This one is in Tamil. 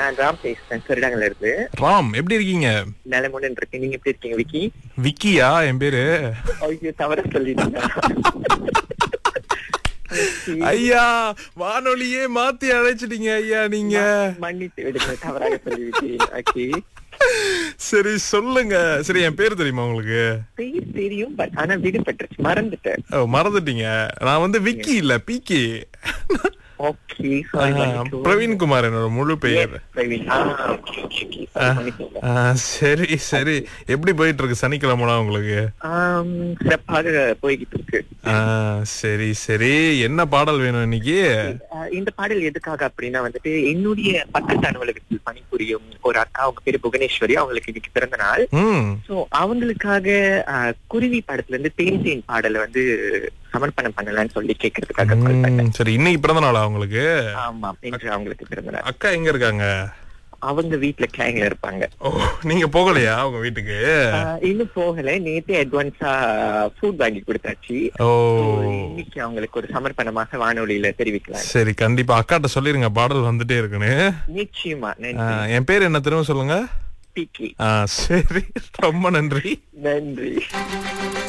நான் ராம் பேசுறேன் திருடங்கல இருந்து ராம் எப்படி இருக்கீங்க நிலமுடன் இருக்கேன் நீங்க எப்படி இருக்கீங்க விக்கி விக்கியா என் பேரு ஐயோ தவற சொல்லிட்டீங்க ஐயா வானொலியே மாத்தி அழைச்சிட்டீங்க ஐயா நீங்க மன்னித்து விடுங்க தவறாக சொல்லிவிட்டேன் ஓகே சரி சொல்லுங்க சரி என் பேர் தெரியுமா உங்களுக்கு பேர் தெரியும் பட் ஆனா விடுபட்டுருச்சு மறந்துட்டேன் ஓ, மறந்துட்டீங்க நான் வந்து விக்கி இல்ல பிக்கி ஓகே சாரி பிரவீன் குமார் என்னோட முழு பெயர் பிரவீன் ஆ ஓகே ஓகே ஓகே மன்னிக்கோங்க ஆ, சரி சரி எப்படி போயிட்டு இருக்கு சனிக்கிழமைலாம் உங்களுக்கு ஆம், சிறப்பாக போய்கிட்டு இருக்கு ஆ, சரி சரி என்ன பாடல் வேணும் இன்னைக்கு அஹ் இந்த பாடல் எதுக்காக அப்படின்னா வந்துட்டு என்னுடைய பக்கத்து அலுவலகத்தில் பணிபுரியும் ஒரு அக்கா அவங்க பேரு புவனேஸ்வரி அவங்களுக்கு இன்னைக்கு பிறந்த நாள் ம் சோ அவங்களுக்காக அஹ், குருவி படத்துல இருந்து தேன் தேன் பாடலை வந்து சமர்ப்பணம் பண்ணலாம்னு சொல்லி கேட்கறதுக்காக கால் பண்ணேன் ம், சரி இன்னைக்கு பிறந்த நாளா உங்களுக்கு ஆமா இன்று அவங்களுக்கு பிறந்த நாள் அக்கா எங்க இருக்காங்க அவங்க வீட்டுல கிளைங்ல இருப்பாங்க ஓ நீங்க போகலையா அவங்க வீட்டுக்கு அஹ், இன்னும் போகல நேத்தே அட்வான்ஸா ஃபுட் வாங்கி கொடுத்தாச்சு ஓ So, இன்னைக்கு அவங்களுக்கு ஒரு சமர்ப்பணமாக வானொலியில தெரிவிக்கலாம் சரி கண்டிப்பா அக்காட்ட சொல்லிருங்க பாடல் வந்துட்டே இருக்குன்னு நிச்சயமா ஆ, நன்றி என் பேர் என்ன திரும்ப சொல்லுங்க பிகி ஆ சரி ரொம்ப நன்றி நன்றி